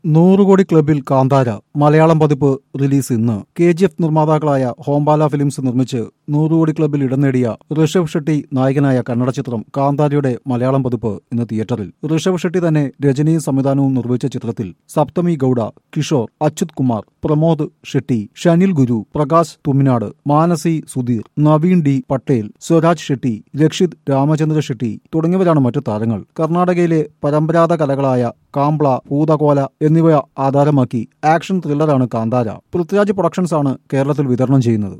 നൂറ് കോടി ക്ലബിൽ കാന്താര മലയാളം പതിപ്പ് റിലീസ് ഇന്ന് കെ ജി എഫ് നിർമ്മാതാക്കളായ ഹോംബാല ഫിലിംസ് നിർമ്മിച്ച് നൂറ് കോടി ക്ലബിൽ ഇടം നേടിയ ഋഷഭ് ഷെട്ടി നായകനായ കന്നഡ ചിത്രം കാന്താരയുടെ മലയാളം പതിപ്പ് ഇന്ന് തിയേറ്ററിൽ ഋഷഭ് ഷെട്ടി തന്നെ രചനയും സംവിധാനവും നിർവഹിച്ച ചിത്രത്തിൽ സപ്തമി ഗൌഡ കിഷോർ അച്യുത് കുമാർ പ്രമോദ് ഷെട്ടി ഷനിൽ ഗുരു പ്രകാശ് തുമിനാട് മാനസി സുധീർ നവീൻ ഡി പട്ടേൽ സ്വരാജ് ഷെട്ടി രക്ഷിത് രാമചന്ദ്ര ഷെട്ടി തുടങ്ങിയവരാണ് മറ്റു താരങ്ങൾ കർണാടകയിലെ പരമ്പരാഗത കലകളായ കാംബ്ല ഭൂതകോല എന്നിവ ആധാരമാക്കി ആക്ഷൻ ത്രില്ലറാണ് കാന്താര പൃഥ്വിരാജ് പ്രൊഡക്ഷൻസ് ആണ് കേരളത്തിൽ വിതരണം ചെയ്യുന്നത്